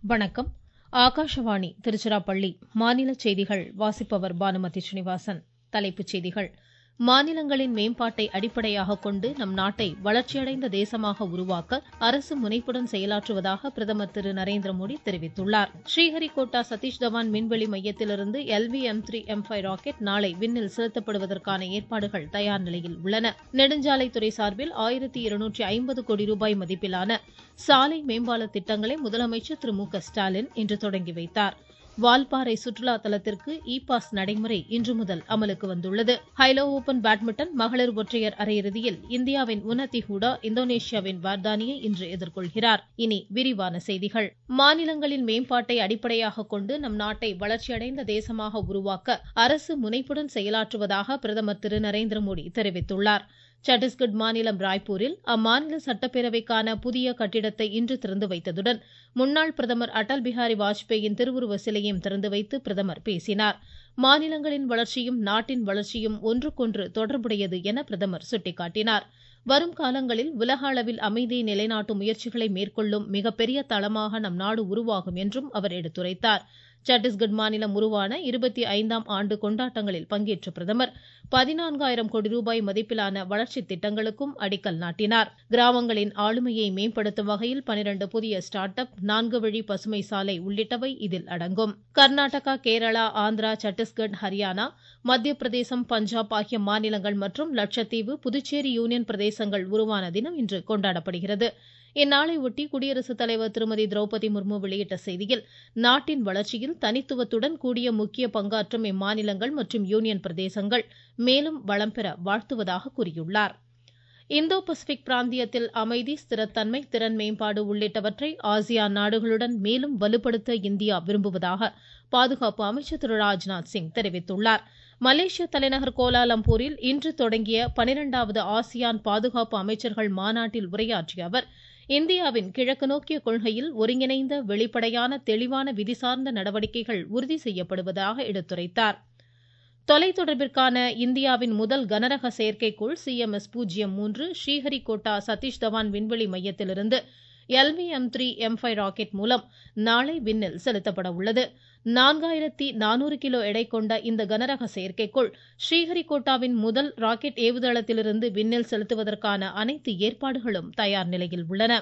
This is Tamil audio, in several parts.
வணக்கம் ஆகாஷவாணி திருச்சிராப்பள்ளி மாநில செய்திகள் வாசிப்பவர் பானுமதி ஸ்ரீனிவாசன் தலைப்புச் செய்திகள் மாநிலங்களின் மேம்பாட்டை அடிப்படையாக கொண்டு நம் நாட்டை வளர்ச்சியடைந்த தேசமாக உருவாக்க அரசு முனைப்புடன் செயலாற்றுவதாக பிரதமர் திரு நரேந்திர மோடி தெரிவித்துள்ளார் ஸ்ரீஹரிகோட்டா சதீஷ் தவான் விண்வெளி மையத்திலிருந்து L V M three M five rocket நாளை விண்ணில் செலுத்தப்படுவதற்கான ஏற்பாடுகள் தயார் நிலையில் உள்ளன நெடுஞ்சாலைத்துறை சார்பில் ஆயிரத்தி இருநூற்றி ஐம்பது கோடி ரூபாய் மதிப்பிலான சாலை மேம்பால திட்டங்களை முதலமைச்சர் திரு மு க ஸ்டாலின் இன்று தொடங்கி வைத்தார் வால்பாறை சுற்றுலா தலத்திற்கு இ பாஸ் நடைமுறை இன்று முதல் அமலுக்கு வந்துள்ளது ஹைலோ ஓபன் பேட்மிண்டன் மகளிர் ஒற்றையர் அரையிறுதியில் இந்தியாவின் உன்னதி ஹூடா இந்தோனேஷியாவின் வார்தானியை இன்று எதிர்கொள்கிறார் இனி விரிவான செய்திகள் மாநிலங்களின் மேம்பாட்டை அடிப்படையாக கொண்டு நம் நாட்டை வளர்ச்சியடைந்த தேசமாக உருவாக்க அரசு முனைப்புடன் செயலாற்றுவதாக பிரதமர் திரு நரேந்திர மோடி தெரிவித்துள்ளார் சத்தீஸ்கட் மாநிலம் ராய்ப்பூரில் அம்மாநில சட்டப்பேரவைக்கான புதிய கட்டிடத்தை இன்று திறந்து வைத்ததுடன் முன்னாள் பிரதமர் அடல் பிஹாரி வாஜ்பேயின் திருவுருவ சிலையையும் திறந்து வைத்து பிரதமர் பேசினார் மாநிலங்களின் வளர்ச்சியும் நாட்டின் வளர்ச்சியும் ஒன்றுக்கொன்று தொடர்புடையது என பிரதமர் சுட்டிக்காட்டினார் வரும் காலங்களில் உலக அளவில் அமைதியை நிலைநாட்டும் முயற்சிகளை மேற்கொள்ளும் மிகப்பெரிய தளமாக நம் நாடு உருவாகும் என்றும் அவர் எடுத்துரைத்தார் சத்தீஸ்கட் மாநிலம் உருவான இருபத்தி ஐந்தாம் ஆண்டு கொண்டாட்டங்களில் பங்கேற்ற பிரதமர் பதினான்காயிரம் கோடி ரூபாய் மதிப்பிலான வளர்ச்சி திட்டங்களுக்கும் அடிக்கல் நாட்டினார் கிராமங்களின் ஆளுமையை மேம்படுத்தும் வகையில் பனிரண்டு புதிய ஸ்டார்ட் அப் நான்கு வழி பசுமை சாலை உள்ளிட்டவை இதில் அடங்கும் கர்நாடகா கேரளா ஆந்திரா சத்தீஸ்கட் ஹரியானா மத்திய பிரதேசம் பஞ்சாப் ஆகிய மாநிலங்கள் மற்றும் லட்சத்தீவு புதுச்சேரி யூனியன் பிரதேசங்கள் உருவான தினம் இன்று கொண்டாடப்படுகிறது இந்நாளை ஒட்டி குடியரசுத் தலைவர் திருமதி திரௌபதி முர்மு வெளியிட்ட செய்தியில் நாட்டின் வளர்ச்சியில் தனித்துவத்துடன் கூடிய முக்கிய பங்காற்றும் இம்மாநிலங்கள் மற்றும் யூனியன் பிரதேசங்கள் மேலும் வளம் பெற வாழ்த்துவதாக கூறியுள்ளார் இந்தோ பசிபிக் பிராந்தியத்தில் அமைதி ஸ்திரத்தன்மை திறன் மேம்பாடு உள்ளிட்டவற்றை ஆசியான் நாடுகளுடன் மேலும் வலுப்படுத்த இந்தியா விரும்புவதாக பாதுகாப்பு அமைச்சர் திரு ராஜ்நாத் சிங் தெரிவித்துள்ளார் மலேசிய தலைநகர் கோலாலம்பூரில் இன்று தொடங்கிய பனிரெண்டாவது ஆசியான் பாதுகாப்பு அமைச்சர்கள் மாநாட்டில் உரையாற்றிய அவர் இந்தியாவின் கிழக்கு நோக்கிய கொள்கையில் ஒருங்கிணைந்த வெளிப்படையான தெளிவான விதி சார்ந்த நடவடிக்கைகள் உறுதி செய்யப்படுவதாக எடுத்துரைத்தார் தொலைத்தொடர்பிற்கான இந்தியாவின் முதல் கனரக செயற்கைக்கோள் சிஎம்எஸ் பூஜ்ஜியம் மூன்று ஸ்ரீஹரிகோட்டா சதீஷ் தவான் விண்வெளி மையத்திலிருந்து L V M three M five rocket மூலம் நாளை விண்ணில் செலுத்தப்பட உள்ளது நான்காயிரத்தி நானூறு கிலோ எடை கொண்ட இந்த கனரக செயற்கைக்கோள் ஸ்ரீஹரிகோட்டாவின் முதல் ராக்கெட் ஏவுதளத்திலிருந்து விண்ணில் செலுத்துவதற்கான அனைத்து ஏற்பாடுகளும் தயார் நிலையில் உள்ளன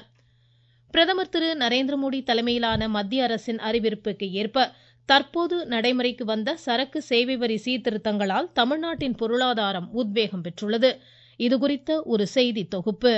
பிரதமர் திரு நரேந்திர மோடி தலைமையிலான மத்திய அரசின் அறிவிப்புக்கு ஏற்ப தற்போது நடைமுறைக்கு வந்த சரக்கு சேவை வரி சீர்திருத்தங்களால் தமிழ்நாட்டின் பொருளாதாரம் உத்வேகம் பெற்றுள்ளது இதுகுறித்த ஒரு செய்தி தொகுப்பு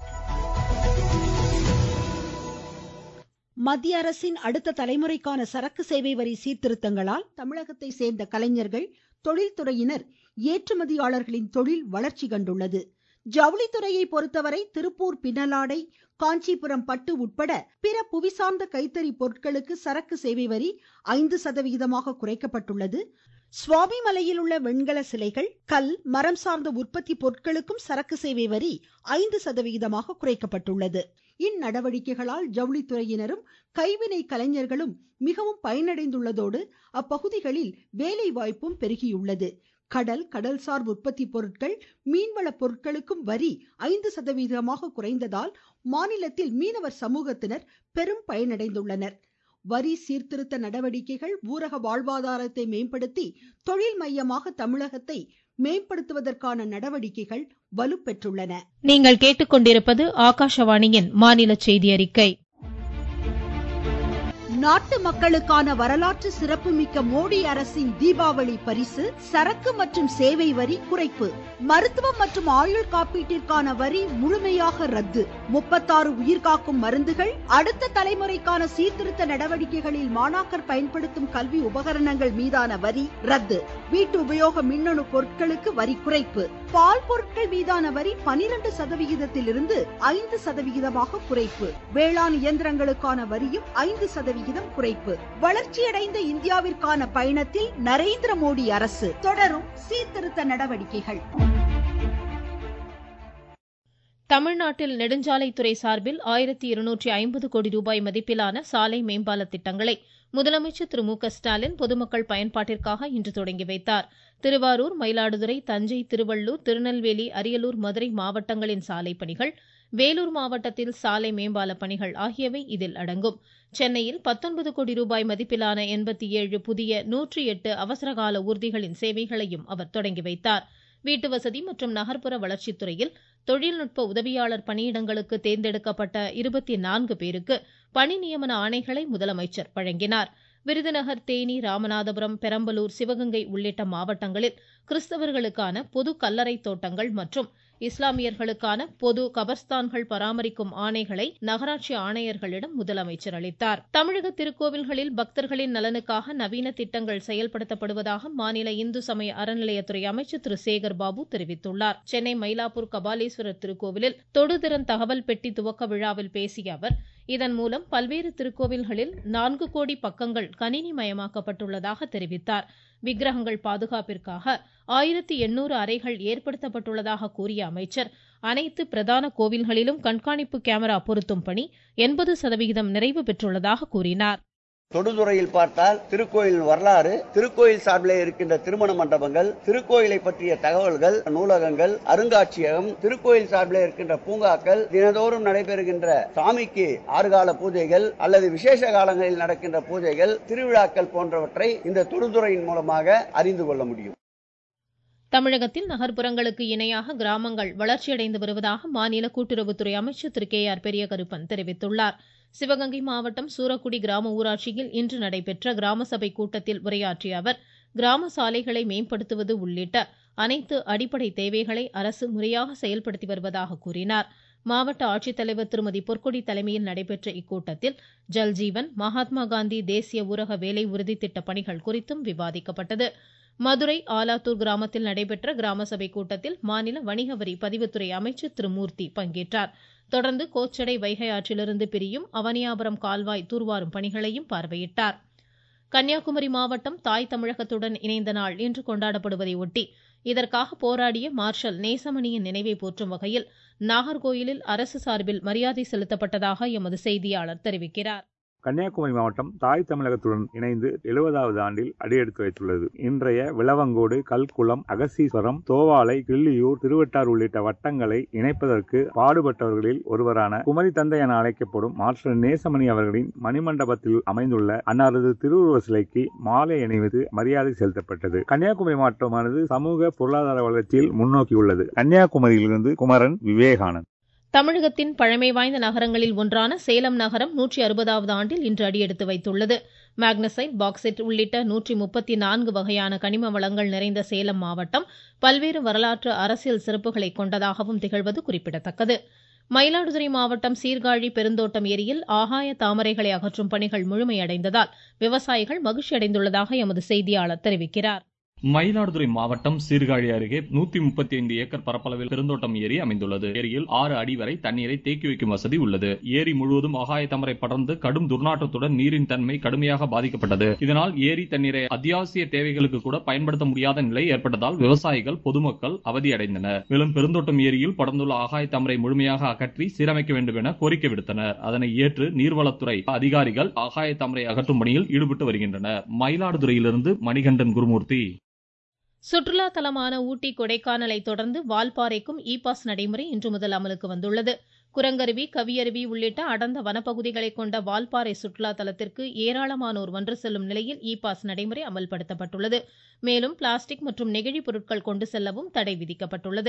மத்திய அரசின் அடுத்த தலைமுறைக்கான சரக்கு சேவை வரி சீர்திருத்தங்களால் தமிழகத்தை சேர்ந்த கலைஞர்கள் தொழில்துறையினர் ஏற்றுமதியாளர்களின் தொழில் வளர்ச்சி கண்டுள்ளது ஜவுளித்துறையை பொறுத்தவரை திருப்பூர் பின்னலாடை காஞ்சிபுரம் பட்டு உட்பட பிற புவிசார்ந்த கைத்தறி பொருட்களுக்கு சரக்கு சேவை வரி ஐந்து சதவிகிதமாக குறைக்கப்பட்டுள்ளது சுவாமிமலையில் உள்ள வெண்கல சிலைகள் கல் மரம் சார்ந்த உற்பத்தி பொருட்களுக்கும் சரக்கு சேவை வரி ஐந்து சதவிகிதமாக குறைக்கப்பட்டுள்ளது இந்நடவடிக்கைகளால் ஜவுளித்துறையினரும் கைவினை கலைஞர்களும் மிகவும் பயனடைந்துள்ளதோடு அப்பகுதிகளில் வேலை வாய்ப்பும் பெருகியுள்ளது கடல் கடல்சார் உற்பத்தி பொருட்கள் மீன்வள பொருட்களுக்கும் வரி ஐந்து சதவீதமாக குறைந்ததால் மாநிலத்தில் மீனவர் சமூகத்தினர் பெரும் பயனடைந்துள்ளனர் வரி சீர்திருத்த நடவடிக்கைகள் ஊரக வாழ்வாதாரத்தை மேம்படுத்தி தொழில் மையமாக தமிழகத்தை மேம்படுத்துவதற்கான நடவடிக்கைகள் வலுப்பெற்றுள்ளன நீங்கள் கேட்டுக்கொண்டிருப்பது ஆகாஷவாணியின் மாநில செய்தி அறிக்கை நாட்டு மக்களுக்கான வரலாற்று சிறப்புமிக்க மோடி அரசின் தீபாவளி பரிசு சரக்கு மற்றும் சேவை வரி குறைப்பு மருத்துவம் மற்றும் ஆயுள் காப்பீட்டிற்கான வரி முழுமையாக ரத்து முப்பத்தாறு உயிர்காக்கும் மருந்துகள் அடுத்த தலைமுறைக்கான சீர்திருத்த நடவடிக்கைகளில் மாணாக்கர் பயன்படுத்தும் கல்வி உபகரணங்கள் மீதான வரி ரத்து வீட்டு உபயோக மின்னணு பொருட்களுக்கு வரி குறைப்பு பால் பொருட்கள் மீதான வரி பனிரெண்டு சதவிகிதத்திலிருந்து ஐந்து சதவிகிதமாக குறைப்பு வேளாண் இயந்திரங்களுக்கான வரியும் ஐந்து சதவிகிதம் குறைப்பு வளர்ச்சியடைந்த இந்தியாவிற்கான பயணத்தில் நரேந்திர மோடி அரசு தொடரும் சீர்திருத்த நடவடிக்கைகள் தமிழ்நாட்டில் நெடுஞ்சாலைத்துறை சார்பில் ஆயிரத்தி இருநூற்றி ஐம்பது கோடி ரூபாய் மதிப்பிலான சாலை மேம்பால திட்டங்களை முதலமைச்சர் திரு மு க ஸ்டாலின் பொதுமக்கள் பயன்பாட்டிற்காக இன்று தொடங்கி வைத்தார் திருவாரூர் மயிலாடுதுறை தஞ்சை திருவள்ளூர் திருநெல்வேலி அரியலூர் மதுரை மாவட்டங்களின் சாலை பணிகள் வேலூர் மாவட்டத்தில் சாலை மேம்பால பணிகள் ஆகியவை இதில் அடங்கும் சென்னையில் பத்தொன்பது கோடி ரூபாய் மதிப்பிலான எண்பத்தி ஏழு புதிய நூற்றி எட்டு அவசரகால ஊர்திகளின் சேவைகளையும் அவர் தொடங்கி வைத்தார் வீட்டு வசதி மற்றும் நகர்ப்புற வளர்ச்சித்துறையில் தொழில்நுட்ப உதவியாளர் பணியிடங்களுக்கு தேர்ந்தெடுக்கப்பட்ட இருபத்தி நான்கு பேருக்கு பணி நியமன ஆணைகளை முதலமைச்சர் வழங்கினார் விருதுநகர் தேனி ராமநாதபுரம் பெரம்பலூர் சிவகங்கை உள்ளிட்ட மாவட்டங்களில் கிறிஸ்தவர்களுக்கான பொது கல்லறை தோட்டங்கள் மற்றும் இஸ்லாமியர்களுக்கான பொது கபர்ஸ்தான்கள் பராமரிக்கும் ஆணைகளை நகராட்சி ஆணையர்களிடம் முதலமைச்சர் அளித்தார் தமிழக திருக்கோவில்களில் பக்தர்களின் நலனுக்காக நவீன திட்டங்கள் செயல்படுத்தப்படுவதாக மாநில இந்து சமய அறநிலையத்துறை அமைச்சர் திரு சேகர் பாபு தெரிவித்துள்ளார் சென்னை மயிலாப்பூர் கபாலீஸ்வரர் திருக்கோவிலில் தொடுதிறன் தகவல் பெட்டி துவக்க விழாவில் பேசிய அவர் இதன் மூலம் பல்வேறு திருக்கோவில்களில் நான்கு கோடி பக்கங்கள் கணினி மயமாக்கப்பட்டுள்ளதாக தெரிவித்தார் விக்கிரகங்கள் பாதுகாப்பிற்காக ஆயிரத்தி எண்ணூறு அறைகள் ஏற்படுத்தப்பட்டுள்ளதாக கூறிய அமைச்சர் அனைத்து பிரதான கோவில்களிலும் கண்காணிப்பு கேமரா பொருத்தும் பணி எண்பது சதவிகிதம் நிறைவு பெற்றுள்ளதாக கூறினார் தொடுதுறையில் பார்த்தால் திருக்கோயில் வரலாறு திருக்கோயில் சார்பிலே இருக்கின்ற திருமண மண்டபங்கள் திருக்கோயிலை பற்றிய தகவல்கள் நூலகங்கள் அருங்காட்சியகம் திருக்கோயில் சார்பிலே இருக்கின்ற பூங்காக்கள் தினதோறும் நடைபெறுகின்ற சாமிக்கு ஆறுகால பூஜைகள் அல்லது விசேஷ காலங்களில் நடக்கின்ற பூஜைகள் திருவிழாக்கள் போன்றவற்றை இந்த தொடுதுறையின் மூலமாக அறிந்து கொள்ள முடியும் தமிழகத்தில் நகர்ப்புறங்களுக்கு இணையாக கிராமங்கள் வளர்ச்சியடைந்து வருவதாக மாநில கூட்டுறவுத்துறை அமைச்சர் திரு கே ஆர் பெரியகருப்பன் தெரிவித்துள்ளார் சிவகங்கை மாவட்டம் சூரக்குடி கிராம ஊராட்சியில் இன்று நடைபெற்ற கிராம சபை கூட்டத்தில் உரையாற்றிய அவர் கிராம சாலைகளை மேம்படுத்துவது உள்ளிட்ட அனைத்து அடிப்படை தேவைகளை அரசு முறையாக செயல்படுத்தி வருவதாக கூறினார் மாவட்ட ஆட்சித்தலைவர் திருமதி பொற்கொடி தலைமையில் நடைபெற்ற இக்கூட்டத்தில் ஜல்ஜீவன் மகாத்மா காந்தி தேசிய ஊரக வேலை உறுதி திட்ட பணிகள் குறித்தும் விவாதிக்கப்பட்டது மதுரை ஆலாத்தூர் கிராமத்தில் நடைபெற்ற கிராம சபை கூட்டத்தில் மாநில வணிக வரி பதிவுத்துறை அமைச்சர் திரு மூர்த்தி பங்கேற்றார் தொடர்ந்து கோச்சடை வைகை ஆற்றிலிருந்து பிரியும் அவனியாபுரம் கால்வாய் தூர்வாரும் பணிகளையும் பார்வையிட்டார் கன்னியாகுமரி மாவட்டம் தாய் தமிழகத்துடன் இணைந்த நாள் இன்று கொண்டாடப்படுவதை ஒட்டி இதற்காக போராடிய மார்ஷல் நேசமணியின் நினைவை போற்றும் வகையில் நாகர்கோயிலில் அரசு சார்பில் மரியாதை செலுத்தப்பட்டதாக எமது செய்தியாளர் தெரிவிக்கிறார் கன்னியாகுமரி மாவட்டம் தாய் தமிழகத்துடன் இணைந்து எழுபதாவது ஆண்டில் அடியெடுத்து வைத்துள்ளது இன்றைய விளவங்கோடு கல்குளம் அகசீஸ்வரம் தோவாலை கிள்ளியூர் திருவட்டார் உள்ளிட்ட வட்டங்களை இணைப்பதற்கு பாடுபட்டவர்களில் ஒருவரான குமரி தந்தை என அழைக்கப்படும் மாஸ்டர் நேசமணி அவர்களின் மணிமண்டபத்தில் அமைந்துள்ள அன்னாரது திருவுருவ சிலைக்கு மாலை அணிவித்து மரியாதை செலுத்தப்பட்டது கன்னியாகுமரி மாவட்டமானது சமூக பொருளாதார வளர்ச்சியில் முன்னோக்கியுள்ளது கன்னியாகுமரியிலிருந்து குமரன் விவேகானந்த் தமிழகத்தின் பழமை வாய்ந்த நகரங்களில் ஒன்றான சேலம் நகரம் நூற்றி அறுபதாவது ஆண்டில் இன்று அடியெடுத்து வைத்துள்ளது மேக்னசைட் பாக்சைட் உள்ளிட்ட நூற்றி முப்பத்தி நான்கு வகையான கனிம வளங்கள் நிறைந்த சேலம் மாவட்டம் பல்வேறு வரலாற்று அரசியல் சிறப்புகளை கொண்டதாகவும் திகழ்வது குறிப்பிடத்தக்கது மயிலாடுதுறை மாவட்டம் சீர்காழி பெருந்தோட்டம் ஏரியில் ஆகாய தாமரைகளை அகற்றும் பணிகள் முழுமையடைந்ததால் விவசாயிகள் மகிழ்ச்சியடைந்துள்ளதாக எமது செய்தியாளர் தெரிவிக்கிறார் மயிலாடுதுறை மாவட்டம் சீர்காழி அருகே நூத்தி முப்பத்தி ஐந்து ஏக்கர் பரப்பளவில் பெருந்தோட்டம் ஏரி அமைந்துள்ளது ஏரியில் ஆறு அடி வரை தண்ணீரை தேக்கி வைக்கும் வசதி உள்ளது ஏரி முழுவதும் ஆகாய தாமரை படர்ந்து கடும் துர்நாற்றத்துடன் நீரின் தன்மை கடுமையாக பாதிக்கப்பட்டது இதனால் ஏரி தண்ணீரை அத்தியாவசிய தேவைகளுக்கு கூட பயன்படுத்த முடியாத நிலை ஏற்பட்டதால் விவசாயிகள் பொதுமக்கள் அவதியடைந்தனர் மேலும் பெருந்தோட்டம் ஏரியில் படர்ந்துள்ள ஆகாய தாமரை முழுமையாக அகற்றி சீரமைக்க வேண்டும் என கோரிக்கை விடுத்தனர் அதனை ஏற்று நீர்வளத்துறை அதிகாரிகள் ஆகாய தாமரை அகற்றும் பணியில் ஈடுபட்டு வருகின்றனர் மயிலாடுதுறையிலிருந்து மணிகண்டன் குருமூர்த்தி சுற்றுலா தலமான ஊட்டி கொடைக்கானலை தொடர்ந்து வால்பாறைக்கும் இ பாஸ் நடைமுறை இன்று முதல் அமலுக்கு வந்துள்ளது குரங்கருவி கவியருவி உள்ளிட்ட அடர்ந்த வனப்பகுதிகளை கொண்ட வால்பாறை சுற்றுலா தலத்திற்கு ஏராளமானோர் ஒன்று செல்லும் நிலையில் இ பாஸ் நடைமுறை அமல்படுத்தப்பட்டுள்ளது மேலும் பிளாஸ்டிக் மற்றும் நெகிழி பொருட்கள் கொண்டு செல்லவும் தடை விதிக்கப்பட்டுள்ளது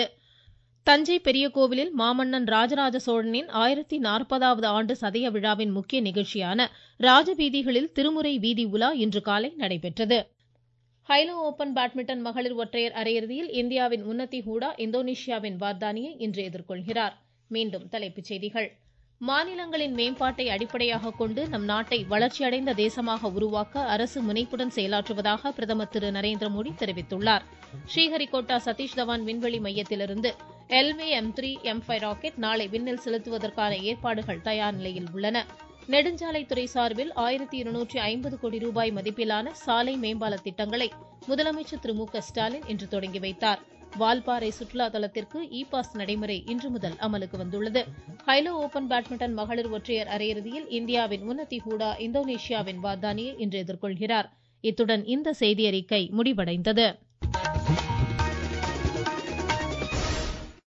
தஞ்சை பெரிய கோவிலில் மாமன்னன் ராஜராஜ சோழனின் ஆயிரத்தி நாற்பதாவது ஆண்டு சதய விழாவின் முக்கிய நிகழ்ச்சியான ராஜவீதிகளில் திருமுறை வீதி உலா இன்று காலை நடைபெற்றது ஹைலோ ஓபன் பேட்மிண்டன் மகளிர் ஒற்றையர் அரையிறுதியில் இந்தியாவின் உன்னதி ஹூடா இந்தோனேஷியாவின் வார்தானியை இன்று எதிர்கொள்கிறார் மீண்டும் தலைப்புச் செய்திகள் மாநிலங்களின் மேம்பாட்டை அடிப்படையாக கொண்டு நம் நாட்டை வளர்ச்சியடைந்த தேசமாக உருவாக்க அரசு முனைப்புடன் செயலாற்றுவதாக பிரதமர் திரு நரேந்திர மோடி தெரிவித்துள்ளார் ஸ்ரீஹரிகோட்டா சதீஷ் தவான் விண்வெளி மையத்திலிருந்து L V M three M five rocket நாளை விண்ணில் செலுத்துவதற்கான ஏற்பாடுகள் தயார் நிலையில் உள்ளன நெடுஞ்சாலைத்துறை சார்பில் ஆயிரத்தி இருநூற்றி ஐம்பது கோடி ரூபாய் மதிப்பிலான சாலை மேம்பால திட்டங்களை முதலமைச்சர் திரு மு க ஸ்டாலின் இன்று தொடங்கி வைத்தார் வால்பாறை சுற்றுலா தலத்திற்கு இ பாஸ் நடைமுறை இன்று முதல் அமலுக்கு வந்துள்ளது ஹைலோ ஓபன் பேட்மிண்டன் மகளிர் ஒற்றையர் அரையிறுதியில் இந்தியாவின் உன்னதி ஹூடா இந்தோனேஷியாவின் வார்தானியை இன்று எதிர்கொள்கிறார் இத்துடன் இந்த செய்தியறிக்கை முடிவடைந்தது